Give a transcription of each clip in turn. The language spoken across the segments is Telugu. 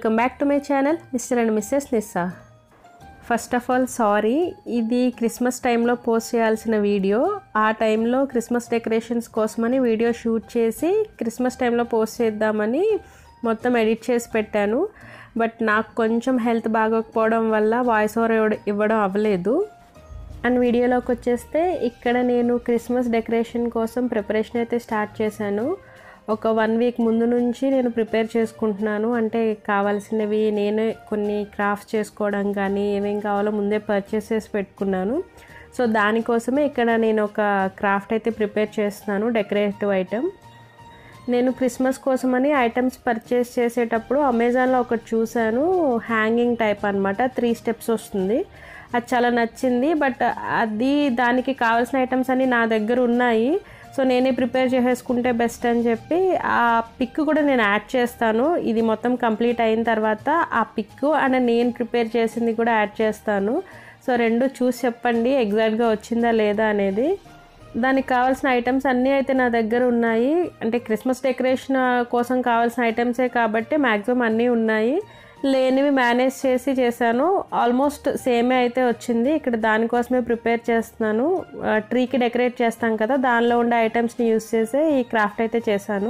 welcome back to my channel mister and missus Nissa first of all sorry ఇది క్రిస్మస్ టైంలో పోస్ట్ చేయాల్సిన వీడియో ఆ టైంలో క్రిస్మస్ డెకరేషన్స్ కోసమని వీడియో షూట్ చేసి క్రిస్మస్ టైంలో పోస్ట్ చేద్దామని మొత్తం ఎడిట్ చేసి పెట్టాను బట్ నాకు కొంచెం హెల్త్ బాగోకపోవడం వల్ల వాయిస్ ఓవర్ ఇవ్వడం అవ్వలేదు అండ్ వీడియోలోకి వచ్చేస్తే ఇక్కడ నేను క్రిస్మస్ డెకరేషన్ కోసం ప్రిపరేషన్ అయితే స్టార్ట్ చేశాను ఒక వన్ వీక్ ముందు నుంచి నేను ప్రిపేర్ చేసుకుంటున్నాను అంటే కావాల్సినవి నేనే కొన్ని క్రాఫ్ట్స్ చేసుకోవడం కానీ ఏమేం కావాలో ముందే పర్చేస్ చేసి పెట్టుకున్నాను సో దానికోసమే ఇక్కడ నేను ఒక క్రాఫ్ట్ అయితే ప్రిపేర్ చేస్తున్నాను డెకరేటివ్ ఐటెం నేను క్రిస్మస్ కోసమని ఐటమ్స్ పర్చేస్ చేసేటప్పుడు అమెజాన్లో ఒకటి చూశాను హ్యాంగింగ్ టైప్ అనమాట త్రీ స్టెప్స్ వస్తుంది అది చాలా నచ్చింది బట్ అది దానికి కావాల్సిన ఐటమ్స్ అన్నీ నా దగ్గర ఉన్నాయి సో నేనే ప్రిపేర్ చేసేసుకుంటే బెస్ట్ అని చెప్పి ఆ పిక్ కూడా నేను యాడ్ చేస్తాను ఇది మొత్తం కంప్లీట్ అయిన తర్వాత ఆ పిక్ అండ్ నేను ప్రిపేర్ చేసింది కూడా యాడ్ చేస్తాను సో రెండు చూసి చెప్పండి ఎగ్జాక్ట్గా వచ్చిందా లేదా అనేది దానికి కావాల్సిన ఐటమ్స్ అన్నీ అయితే నా దగ్గర ఉన్నాయి అంటే క్రిస్మస్ డెకరేషన్ కోసం కావాల్సిన ఐటమ్సే కాబట్టి మ్యాక్సిమం అన్నీ ఉన్నాయి లేనివి మేనేజ్ చేసి చేశాను ఆల్మోస్ట్ సేమే అయితే వచ్చింది ఇక్కడ దానికోసమే ప్రిపేర్ చేస్తున్నాను ట్రీకి డెకరేట్ చేస్తాం కదా దానిలో ఉండే ఐటమ్స్ని యూస్ చేసే ఈ క్రాఫ్ట్ అయితే చేశాను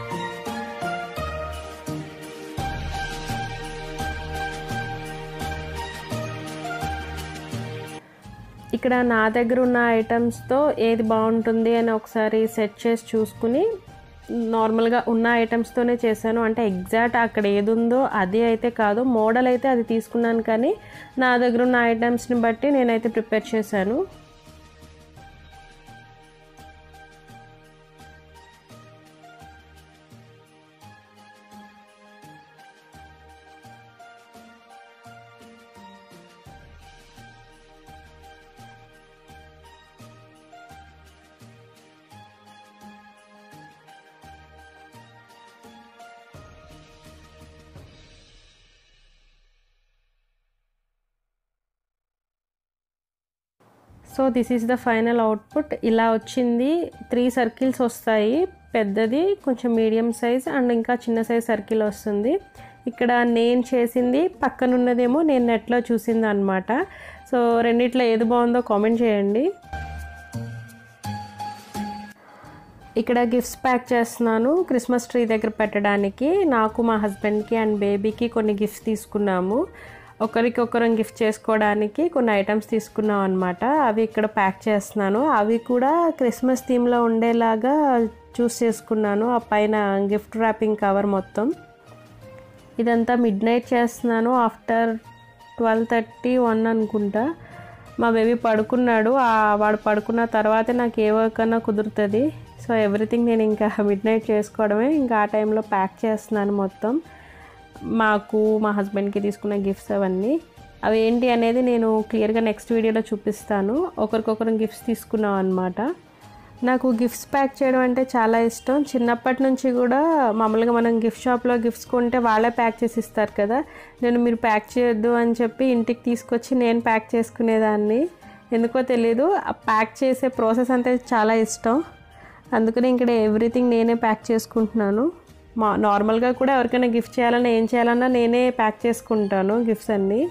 ఇక్కడ నా దగ్గర ఉన్న ఐటమ్స్తో ఏది బాగుంటుంది అని ఒకసారి సెట్ చేసి చూసుకుని నార్మల్గా ఉన్న ఐటమ్స్తోనే చేశాను అంటే ఎగ్జాక్ట్ అక్కడ ఏది ఉందో అది అయితే కాదు మోడల్ అయితే అది తీసుకున్నాను కానీ నా దగ్గర ఉన్న ఐటమ్స్ని బట్టి నేనైతే ప్రిపేర్ చేశాను so this is the final output ఇలా వచ్చింది త్రీ సర్కిల్స్ వస్తాయి పెద్దది కొంచెం మీడియం సైజ్ అండ్ ఇంకా చిన్న సైజ్ సర్కిల్ వస్తుంది ఇక్కడ నేను చేసింది పక్కనున్నదేమో నేను నెట్లో చూసింది అనమాట సో రెండిట్లో ఏది బాగుందో కామెంట్ చేయండి ఇక్కడ గిఫ్ట్స్ ప్యాక్ చేస్తున్నాను క్రిస్మస్ ట్రీ దగ్గర పెట్టడానికి నాకు మా హస్బెండ్కి అండ్ బేబీకి కొన్ని గిఫ్ట్స్ తీసుకున్నాము ఒకరికొకరం గిఫ్ట్ చేసుకోవడానికి కొన్ని ఐటమ్స్ తీసుకున్నాం అనమాట అవి ఇక్కడ ప్యాక్ చేస్తున్నాను అవి కూడా క్రిస్మస్ థీమ్లో ఉండేలాగా చూస్ చేసుకున్నాను ఆ పైన గిఫ్ట్ ర్యాపింగ్ కవర్ మొత్తం ఇదంతా మిడ్ నైట్ చేస్తున్నాను ఆఫ్టర్ ట్వెల్వ్ థర్టీ వన్ అనుకుంటా మా బేబీ పడుకున్నాడు వాడు పడుకున్న తర్వాతే నాకు ఏ వర్క్ అన్నా కుదురుతుంది సో ఎవ్రీథింగ్ నేను ఇంకా మిడ్ నైట్ చేసుకోవడమే ఇంకా ఆ టైంలో ప్యాక్ చేస్తున్నాను మొత్తం మాకు మా హస్బెండ్కి తీసుకున్న గిఫ్ట్స్ అవన్నీ అవి ఏంటి అనేది నేను క్లియర్గా నెక్స్ట్ వీడియోలో చూపిస్తాను ఒకరికొకరు గిఫ్ట్స్ తీసుకున్నాం అనమాట నాకు గిఫ్ట్స్ ప్యాక్ చేయడం అంటే చాలా ఇష్టం చిన్నప్పటి నుంచి కూడా మామూలుగా మనం గిఫ్ట్ షాప్లో గిఫ్ట్స్ కొంటే వాళ్ళే ప్యాక్ చేసి ఇస్తారు కదా నేను మీరు ప్యాక్ చేయొద్దు అని చెప్పి ఇంటికి తీసుకొచ్చి నేను ప్యాక్ చేసుకునేదాన్ని ఎందుకో తెలీదు ఆ ప్యాక్ చేసే ప్రాసెస్ అంటే చాలా ఇష్టం అందుకని ఇక్కడ ఎవ్రీథింగ్ నేనే ప్యాక్ చేసుకుంటున్నాను మా నార్మల్గా కూడా ఎవరికైనా గిఫ్ట్ చేయాలన్నా ఏం చేయాలన్నా నేనే ప్యాక్ చేసుకుంటాను గిఫ్ట్స్ అన్నీ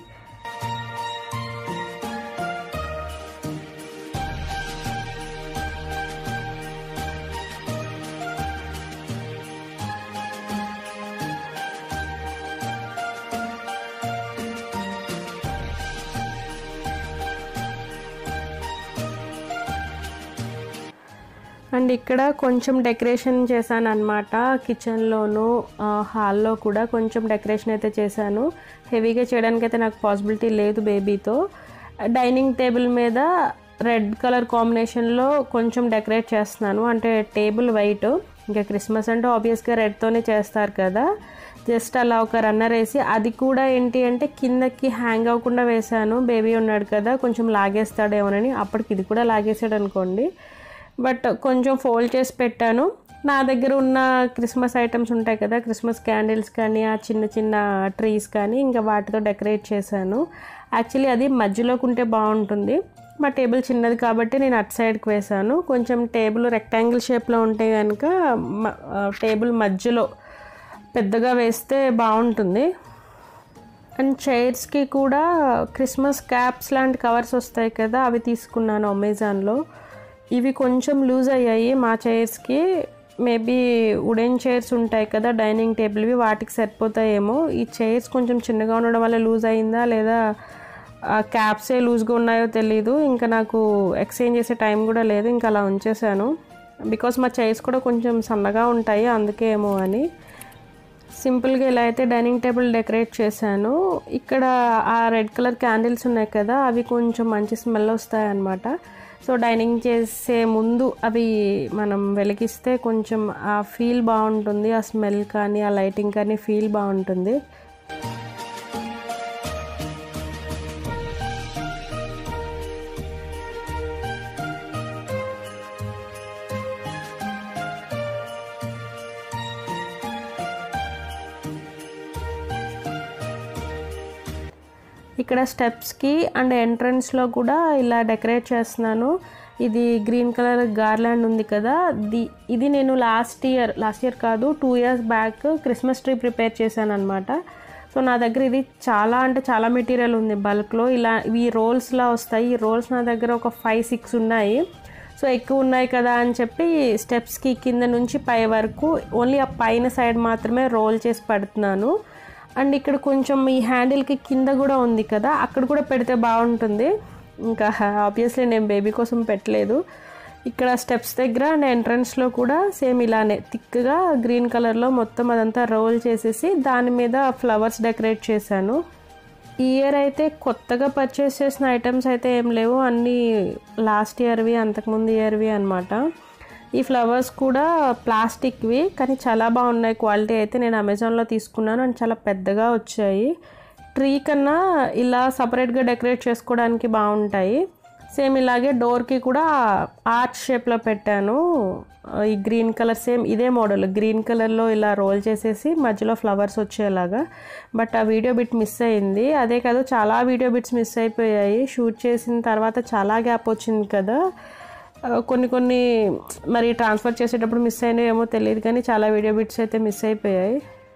అండ్ ఇక్కడ కొంచెం డెకరేషన్ చేశాను అనమాట కిచెన్లోను హాల్లో కూడా కొంచెం డెకరేషన్ అయితే చేశాను హెవీగా చేయడానికి అయితే నాకు పాసిబిలిటీ లేదు బేబీతో డైనింగ్ టేబుల్ మీద రెడ్ కలర్ కాంబినేషన్లో కొంచెం డెకరేట్ చేస్తున్నాను అంటే టేబుల్ వైట్ ఇంకా క్రిస్మస్ అంటే ఆబ్వియస్గా రెడ్తోనే చేస్తారు కదా జస్ట్ అలా ఒక రన్నర్ వేసి అది కూడా ఏంటి అంటే కిందకి హ్యాంగ్ అవ్వకుండా వేశాను బేబీ ఉన్నాడు కదా కొంచెం లాగేస్తాడేమోనని అప్పటికి ఇది కూడా లాగేసాడు అనుకోండి బట్ కొంచెం ఫోల్డ్ చేసి పెట్టాను నా దగ్గర ఉన్న క్రిస్మస్ ఐటమ్స్ ఉంటాయి కదా క్రిస్మస్ క్యాండిల్స్ కానీ ఆ చిన్న చిన్న ట్రీస్ కానీ ఇంకా వాటితో డెకరేట్ చేశాను యాక్చువల్లీ అది మధ్యలోకి ఉంటే బాగుంటుంది మా టేబుల్ చిన్నది కాబట్టి నేను అటు సైడ్కి వేశాను కొంచెం టేబుల్ రెక్టాంగిల్ షేప్లో ఉంటే కనుక టేబుల్ మధ్యలో పెద్దగా వేస్తే బాగుంటుంది అండ్ చైర్స్కి కూడా క్రిస్మస్ క్యాప్స్ లాంటి కవర్స్ వస్తాయి కదా అవి తీసుకున్నాను అమెజాన్లో ఇవి కొంచెం లూజ్ అయ్యాయి మా చైర్స్కి మేబీ వుడెన్ చైర్స్ ఉంటాయి కదా డైనింగ్ టేబుల్వి వాటికి సరిపోతాయేమో ఈ చైర్స్ కొంచెం చిన్నగా ఉండడం వల్ల లూజ్ అయిందా లేదా క్యాప్సే లూజ్గా ఉన్నాయో తెలీదు ఇంకా నాకు ఎక్స్చేంజ్ చేసే టైం కూడా లేదు ఇంకా అలా ఉంచేసాను బికాస్ మా చైర్స్ కూడా కొంచెం సన్నగా ఉంటాయి అందుకే ఏమో అని సింపుల్గా ఇలా అయితే డైనింగ్ టేబుల్ డెకరేట్ చేశాను ఇక్కడ ఆ రెడ్ కలర్ క్యాండిల్స్ ఉన్నాయి కదా అవి కొంచెం మంచి స్మెల్ వస్తాయి అన్నమాట సో డైనింగ్ చేసే ముందు అవి మనం వెలిగిస్తే కొంచెం ఆ ఫీల్ బాగుంటుంది ఆ స్మెల్ కానీ ఆ లైటింగ్ కానీ ఫీల్ బాగుంటుంది ఇక్కడ స్టెప్స్కి అండ్ ఎంట్రన్స్లో కూడా ఇలా డెకరేట్ చేస్తున్నాను ఇది గ్రీన్ కలర్ గార్లాండ్ ఉంది కదా ది ఇది నేను లాస్ట్ ఇయర్ లాస్ట్ ఇయర్ కాదు two years back Christmas tree prepare చేశాను అనమాట సో నా దగ్గర ఇది చాలా అంటే చాలా మెటీరియల్ ఉంది బల్క్లో ఇలా ఇవి రోల్స్లా వస్తాయి ఈ రోల్స్ నా దగ్గర ఒక ఫైవ్ సిక్స్ ఉన్నాయి సో ఎక్కువ ఉన్నాయి కదా అని చెప్పి స్టెప్స్కి కింద నుంచి పై వరకు ఓన్లీ ఆ పైన సైడ్ మాత్రమే రోల్ చేసి పెడుతున్నాను అండ్ ఇక్కడ కొంచెం ఈ హ్యాండిల్కి కింద కూడా ఉంది కదా అక్కడ కూడా పెడితే బాగుంటుంది ఇంకా ఆబ్వియస్లీ నేను బేబీ కోసం పెట్టలేదు ఇక్కడ స్టెప్స్ దగ్గర అండ్ ఎంట్రన్స్లో కూడా సేమ్ ఇలానే థిక్గా గ్రీన్ కలర్లో మొత్తం అదంతా రోల్ చేసేసి దాని మీద ఫ్లవర్స్ డెకరేట్ చేశాను ఈ ఇయర్ అయితే కొత్తగా పర్చేస్ చేసిన ఐటమ్స్ అయితే ఏం లేవు అన్నీ లాస్ట్ ఇయర్వి అంతకుముందు ఇయర్వి అనమాట ఈ ఫ్లవర్స్ కూడా ప్లాస్టిక్వి కానీ చాలా బాగున్నాయి క్వాలిటీ అయితే నేను అమెజాన్లో తీసుకున్నాను అండ్ చాలా పెద్దగా వచ్చాయి ట్రీ కన్నా ఇలా సపరేట్గా డెకరేట్ చేసుకోవడానికి బాగుంటాయి సేమ్ ఇలాగే డోర్కి కూడా ఆర్చ్ షేప్లో పెట్టాను ఈ గ్రీన్ కలర్ సేమ్ ఇదే మోడల్ గ్రీన్ కలర్లో ఇలా రోల్ చేసేసి మధ్యలో ఫ్లవర్స్ వచ్చేలాగా బట్ ఆ వీడియో బిట్ మిస్ అయింది అదే కాదు చాలా వీడియో బిట్స్ మిస్ అయిపోయాయి షూట్ చేసిన తర్వాత చాలా గ్యాప్ వచ్చింది కదా కొన్ని కొన్ని మరి ట్రాన్స్ఫర్ చేసేటప్పుడు మిస్ అయినాయి ఏమో తెలియదు కానీ చాలా వీడియో బిట్స్ అయితే మిస్ అయిపోయాయి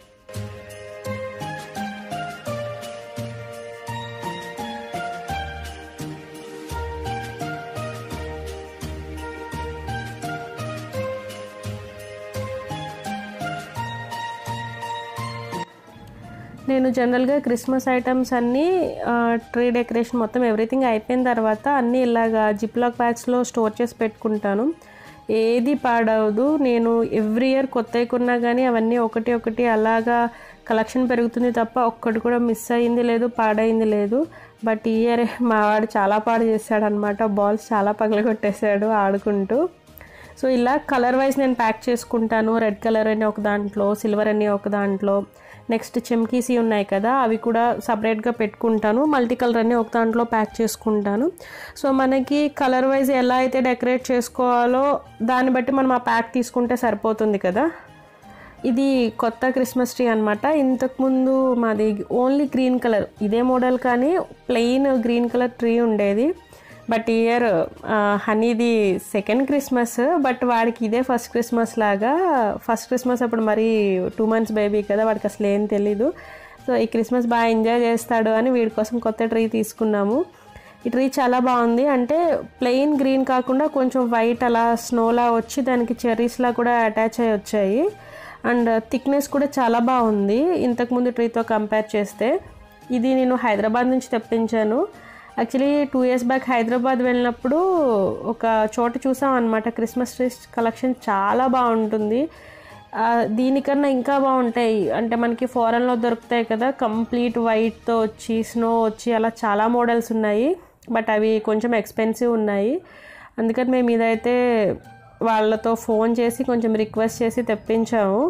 నేను జనరల్గా క్రిస్మస్ ఐటమ్స్ అన్నీ ట్రీ డెకరేషన్ మొత్తం ఎవ్రీథింగ్ అయిపోయిన తర్వాత అన్నీ ఇలాగా జిప్లాక్ బ్యాగ్స్లో స్టోర్ చేసి పెట్టుకుంటాను ఏది పాడవదు నేను ఎవ్రీ ఇయర్ కొత్తవి కొన్నా కానీ అవన్నీ ఒకటి ఒకటి అలాగా కలెక్షన్ పెరుగుతుంది తప్ప ఒక్కటి కూడా మిస్ అయింది లేదు పాడైంది లేదు బట్ ఈ ఇయర్ మా వాడు చాలా పాడు చేశాడు అనమాట బాల్స్ చాలా పగలగొట్టేశాడు ఆడుకుంటూ సో ఇలా కలర్ వైజ్ నేను ప్యాక్ చేసుకుంటాను రెడ్ కలర్ అని ఒక దాంట్లో సిల్వర్ అని ఒక దాంట్లో నెక్స్ట్ చెమ్కీసీ ఉన్నాయి కదా అవి కూడా సపరేట్గా పెట్టుకుంటాను మల్టీ కలర్ అని ఒక దాంట్లో ప్యాక్ చేసుకుంటాను సో మనకి కలర్ వైజ్ ఎలా అయితే డెకరేట్ చేసుకోవాలో దాన్ని బట్టి మనం ఆ ప్యాక్ తీసుకుంటే సరిపోతుంది కదా ఇది కొత్త క్రిస్మస్ ట్రీ అనమాట ఇంతకుముందు మాది ఓన్లీ గ్రీన్ కలర్ ఇదే మోడల్ కానీ ప్లెయిన్ గ్రీన్ కలర్ ట్రీ ఉండేది బట్ ఇయర్ హనీది సెకండ్ క్రిస్మస్ బట్ వాడికి ఇదే ఫస్ట్ క్రిస్మస్ లాగా ఫస్ట్ క్రిస్మస్ అప్పుడు మరి టూ మంత్స్ బేబీ కదా వాడికి అసలు ఏం తెలీదు సో ఈ క్రిస్మస్ బాగా ఎంజాయ్ చేస్తాడు అని వీడి కోసం కొత్త ట్రీ తీసుకున్నాము ఈ ట్రీ చాలా బాగుంది అంటే ప్లెయిన్ గ్రీన్ కాకుండా కొంచెం వైట్ అలా స్నోలా వచ్చి దానికి చెర్రీస్లా కూడా అటాచ్ అయ్యి వచ్చాయి అండ్ థిక్నెస్ కూడా చాలా బాగుంది ఇంతకుముందు ట్రీతో కంపేర్ చేస్తే ఇది నేను హైదరాబాద్ నుంచి తెప్పించాను actually two years back Hyderabad వెళ్ళినప్పుడు ఒక చోట చూసాం అనమాట క్రిస్మస్ ట్రీస్ కలెక్షన్ చాలా బాగుంటుంది దీనికన్నా ఇంకా బాగుంటాయి అంటే మనకి ఫారెన్లో దొరుకుతాయి కదా కంప్లీట్ వైట్తో వచ్చి స్నో వచ్చి అలా చాలా మోడల్స్ ఉన్నాయి బట్ అవి కొంచెం ఎక్స్పెన్సివ్ ఉన్నాయి అందుకని మేము ఇదైతే వాళ్ళతో ఫోన్ చేసి కొంచెం రిక్వెస్ట్ చేసి తెప్పించాము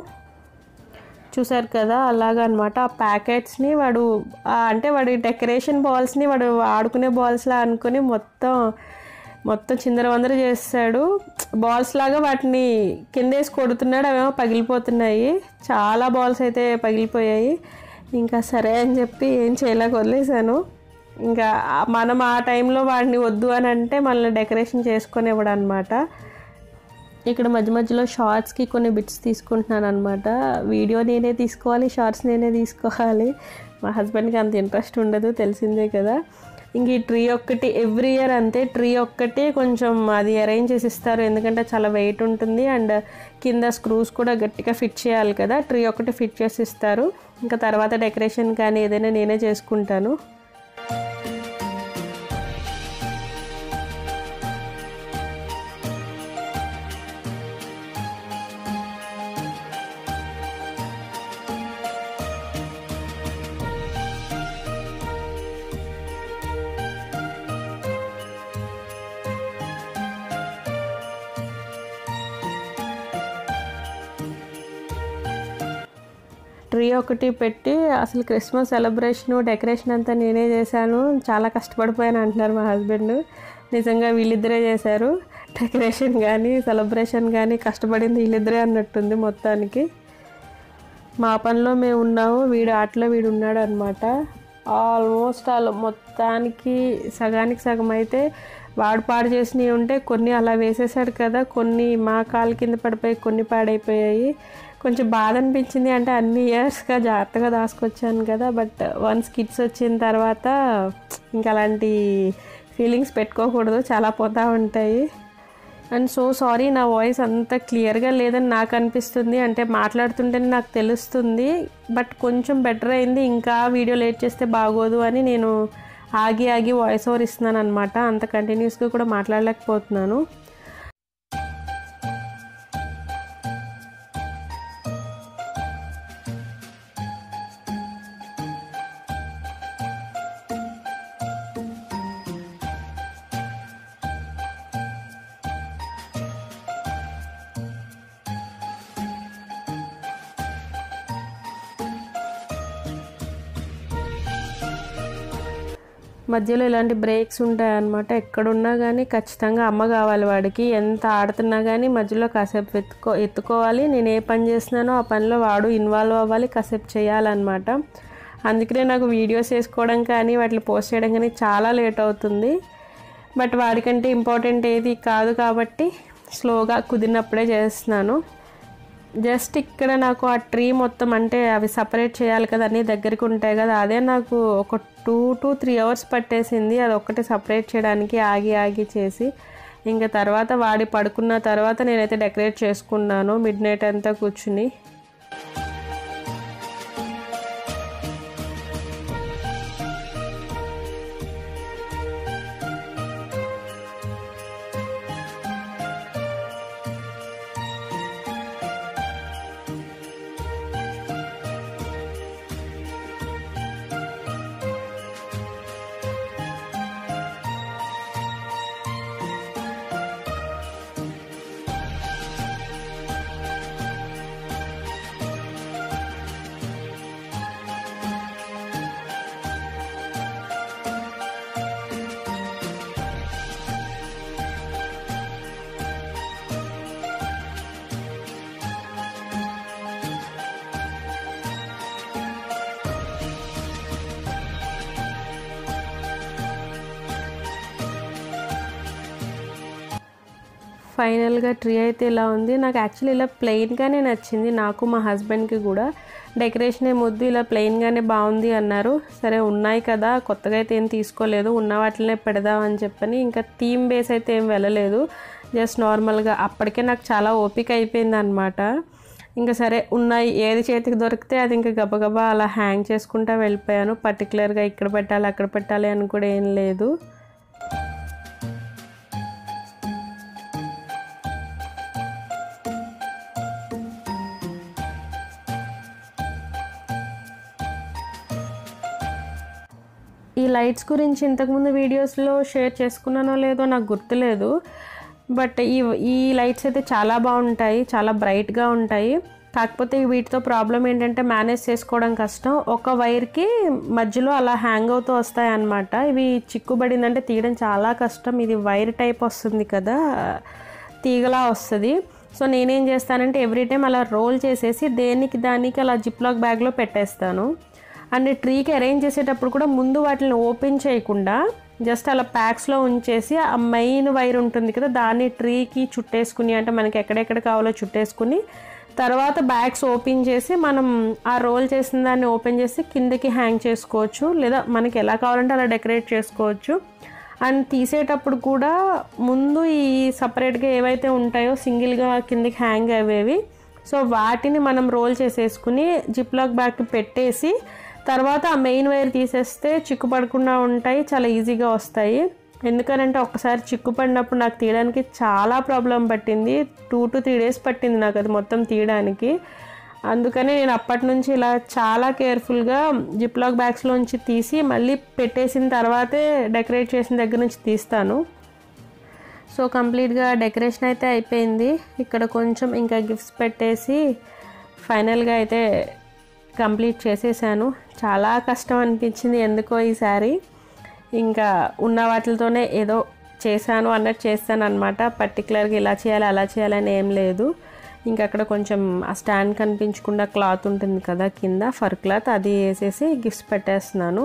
చూసారు కదా అలాగనమాట ఆ ప్యాకెట్స్ని వాడు అంటే వాడి డెకరేషన్ బాల్స్ని వాడు ఆడుకునే బాల్స్లా అనుకుని మొత్తం మొత్తం చిందర వందర చేస్తాడు బాల్స్ లాగా వాటిని కిందేసి కొడుతున్నాడు అవేమో పగిలిపోతున్నాయి చాలా బాల్స్ అయితే పగిలిపోయాయి ఇంకా సరే అని చెప్పి ఏం చేయలేక వదిలేశాను ఇంకా మనం ఆ టైంలో వాడిని వద్దు అని అంటే మళ్ళీ డెకరేషన్ చేసుకొని ఇవ్వడం అనమాట ఇక్కడ మధ్య మధ్యలో షార్ట్స్కి కొన్ని బిట్స్ తీసుకుంటున్నాను అనమాట వీడియో నేనే తీసుకోవాలి షార్ట్స్ నేనే తీసుకోవాలి మా హస్బెండ్కి అంత ఇంట్రెస్ట్ ఉండదు తెలిసిందే కదా ఇంక ఈ ట్రీ ఒక్కటి ఎవ్రీ ఇయర్ అంతే ట్రీ ఒక్కటి కొంచెం అది అరేంజ్ చేసి ఇస్తారు ఎందుకంటే చాలా వెయిట్ ఉంటుంది అండ్ కింద స్క్రూస్ కూడా గట్టిగా ఫిట్ చేయాలి కదా ట్రీ ఒక్కటి ఫిట్ చేసి ఇస్తారు ఇంకా తర్వాత డెకరేషన్ కానీ ఏదైనా నేనే చేసుకుంటాను ట్రీ ఒకటి పెట్టి అసలు క్రిస్మస్ సెలబ్రేషన్ డెకరేషన్ అంతా నేనే చేశాను చాలా కష్టపడిపోయాను అంటున్నారు మా హస్బెండ్ నిజంగా వీళ్ళిద్దరే చేశారు డెకరేషన్ కానీ సెలబ్రేషన్ కానీ కష్టపడింది వీళ్ళిద్దరే అన్నట్టుంది మొత్తానికి మా పనిలో మేము ఉన్నాము వీడు ఆటలో వీడు ఉన్నాడు అనమాట ఆల్మోస్ట్ ఆల్ మొత్తానికి సగానికి సగం అయితే వాడు పాడు చేసినవి ఉంటే కొన్ని అలా వేసేసాడు కదా కొన్ని మా కాలు కింద పడిపోయి కొన్ని పాడైపోయాయి కొంచెం బాధ అనిపించింది అంటే అన్ని ఇయర్స్గా జాగ్రత్తగా దాసుకొచ్చాను కదా బట్ వన్స్ కిడ్స్ వచ్చిన తర్వాత ఇంకా అలాంటి ఫీలింగ్స్ పెట్టుకోకూడదు చాలా పోతూ ఉంటాయి అండ్ సో సారీ నా వాయిస్ అంత క్లియర్గా లేదని నాకు అనిపిస్తుంది అంటే మాట్లాడుతుంటేనే నాకు తెలుస్తుంది బట్ కొంచెం బెటర్ అయింది ఇంకా వీడియో లేట్ చేస్తే బాగోదు అని నేను ఆగి ఆగి వాయిస్ ఓవర్ ఇస్తున్నాను అనమాట అంత కంటిన్యూస్గా కూడా మాట్లాడలేకపోతున్నాను మధ్యలో ఇలాంటి బ్రేక్స్ ఉంటాయి అన్నమాట ఎక్కడున్నా కానీ ఖచ్చితంగా అమ్మ కావాలి వాడికి ఎంత ఆడుతున్నా కానీ మధ్యలో కాసేపు ఎత్తుకో ఎత్తుకోవాలి నేను ఏ పని చేస్తున్నానో ఆ పనిలో వాడు ఇన్వాల్వ్ అవ్వాలి కాసేపు చేయాలన్నమాట అందుకనే నాకు వీడియోస్ వేసుకోవడం కానీ వాటిని పోస్ట్ చేయడం కానీ చాలా లేట్ అవుతుంది బట్ వాడికంటే ఇంపార్టెంట్ ఏది కాదు కాబట్టి స్లోగా కుదిరినప్పుడే చేస్తున్నాను జస్ట్ ఇక్కడ నాకు ఆ ట్రీ మొత్తం అంటే అవి సపరేట్ చేయాలి కదా అన్నీ దగ్గరికి ఉంటాయి కదా అదే నాకు ఒక టూ టు త్రీ అవర్స్ పట్టేసింది అది ఒక్కటి సపరేట్ చేయడానికి ఆగి ఆగి చేసి ఇంకా తర్వాత వాడి పడుకున్న తర్వాత నేనైతే డెకరేట్ చేసుకున్నాను మిడ్ నైట్ అంతా కూర్చుని ఫైనల్గా ట్రీ అయితే ఇలా ఉంది నాకు యాక్చువల్లీ ఇలా ప్లెయిన్గానే నచ్చింది నాకు మా హస్బెండ్కి కూడా డెకరేషన్ ఏ ముద్దు ఇలా ప్లెయిన్గానే బాగుంది అన్నారు సరే ఉన్నాయి కదా కొత్తగా అయితే ఏం తీసుకోలేదు ఉన్న వాటినే పెడదామని చెప్పని ఇంకా థీమ్ బేస్ అయితే ఏం వెళ్ళలేదు జస్ట్ నార్మల్గా అప్పటికే నాకు చాలా ఓపిక అయిపోయింది అనమాట ఇంకా సరే ఉన్నాయి ఏది చేతికి దొరికితే అది ఇంకా గబగబా అలా హ్యాంగ్ చేసుకుంటా వెళ్ళిపోయాను పర్టికులర్గా ఇక్కడ పెట్టాలి అక్కడ పెట్టాలి అని కూడా ఏం లేదు ఈ లైట్స్ గురించి ఇంతకుముందు వీడియోస్లో షేర్ చేసుకున్నానో లేదో నాకు గుర్తులేదు బట్ ఈ ఈ లైట్స్ అయితే చాలా బాగుంటాయి చాలా బ్రైట్గా ఉంటాయి కాకపోతే వీటితో ప్రాబ్లం ఏంటంటే మేనేజ్ చేసుకోవడం కష్టం ఒక వైర్కి మధ్యలో అలా హ్యాంగ్ అవుతూ వస్తాయి అన్నమాట ఇవి చిక్కుబడిందంటే తీయడం చాలా కష్టం ఇది వైర్ టైప్ వస్తుంది కదా తీగలా వస్తుంది సో నేనేం చేస్తానంటే ఎవ్రీ టైం అలా రోల్ చేసేసి దేనికి దానికి అలా జిప్లాక్ బ్యాగ్లో పెట్టేస్తాను అండ్ ట్రీకి అరేంజ్ చేసేటప్పుడు కూడా ముందు వాటిని ఓపెన్ చేయకుండా జస్ట్ అలా ప్యాక్స్లో ఉంచేసి ఆ మెయిన్ వైర్ ఉంటుంది కదా దాన్ని ట్రీకి చుట్టేసుకుని అంటే మనకి ఎక్కడెక్కడ కావాలో చుట్టేసుకుని తర్వాత బ్యాగ్స్ ఓపెన్ చేసి మనం ఆ రోల్ చేసిన దాన్ని ఓపెన్ చేసి కిందకి హ్యాంగ్ చేసుకోవచ్చు లేదా మనకి ఎలా కావాలంటే అలా డెకరేట్ చేసుకోవచ్చు అండ్ తీసేటప్పుడు కూడా ముందు ఈ సపరేట్గా ఏవైతే ఉంటాయో సింగిల్గా కిందకి హ్యాంగ్ అయ్యేవి సో వాటిని మనం రోల్ చేసేసుకుని జిప్లాక్ బ్యాగ్కి పెట్టేసి తర్వాత ఆ మెయిన్ వైర్ తీసేస్తే చిక్కు పడకుండా ఉంటాయి చాలా ఈజీగా వస్తాయి ఎందుకనంటే ఒక్కసారి చిక్కు పడినప్పుడు నాకు తీయడానికి చాలా ప్రాబ్లం పట్టింది టూ టు త్రీ డేస్ పట్టింది నాకు అది మొత్తం తీయడానికి అందుకని నేను అప్పటి నుంచి ఇలా చాలా కేర్ఫుల్గా జిప్లాక్ బ్యాగ్స్లోంచి తీసి మళ్ళీ పెట్టేసిన తర్వాతే డెకరేట్ చేసిన దగ్గర నుంచి తీస్తాను సో కంప్లీట్గా డెకరేషన్ అయితే అయిపోయింది ఇక్కడ కొంచెం ఇంకా గిఫ్ట్స్ పెట్టేసి ఫైనల్గా అయితే కంప్లీట్ చేసేసాను చాలా కష్టం అనిపించింది ఎందుకో ఈసారి ఇంకా ఉన్న వాటితోనే ఏదో చేశాను అన్నట్టు చేస్తాను అనమాట పర్టికులర్గా ఇలా చేయాలి అలా చేయాలని ఏం లేదు ఇంకా అక్కడ కొంచెం ఆ స్టాండ్ కనిపించకుండా క్లాత్ ఉంటుంది కదా కింద ఫర్ క్లాత్ అది వేసేసి గిఫ్ట్స్ పెట్టేస్తున్నాను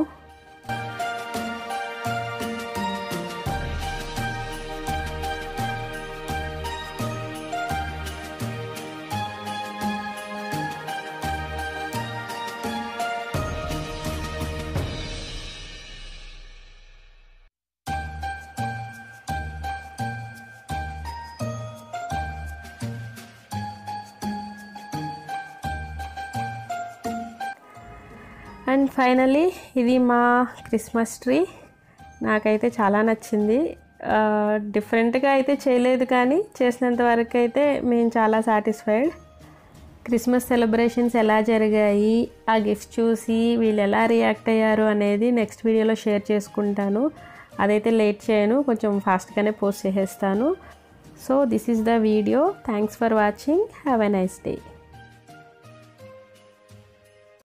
అండ్ ఫైనలీ ఇది మా క్రిస్మస్ ట్రీ నాకైతే చాలా నచ్చింది డిఫరెంట్గా అయితే చేయలేదు కానీ చేసినంత వరకు అయితే మేము చాలా సాటిస్ఫైడ్ క్రిస్మస్ సెలబ్రేషన్స్ ఎలా జరిగాయి ఆ గిఫ్ట్ చూసి వీళ్ళు ఎలా రియాక్ట్ అయ్యారు అనేది నెక్స్ట్ వీడియోలో షేర్ చేసుకుంటాను అదైతే లేట్ చేయను కొంచెం ఫాస్ట్గానే పోస్ట్ చేసేస్తాను so this is the video thanks for watching have a nice day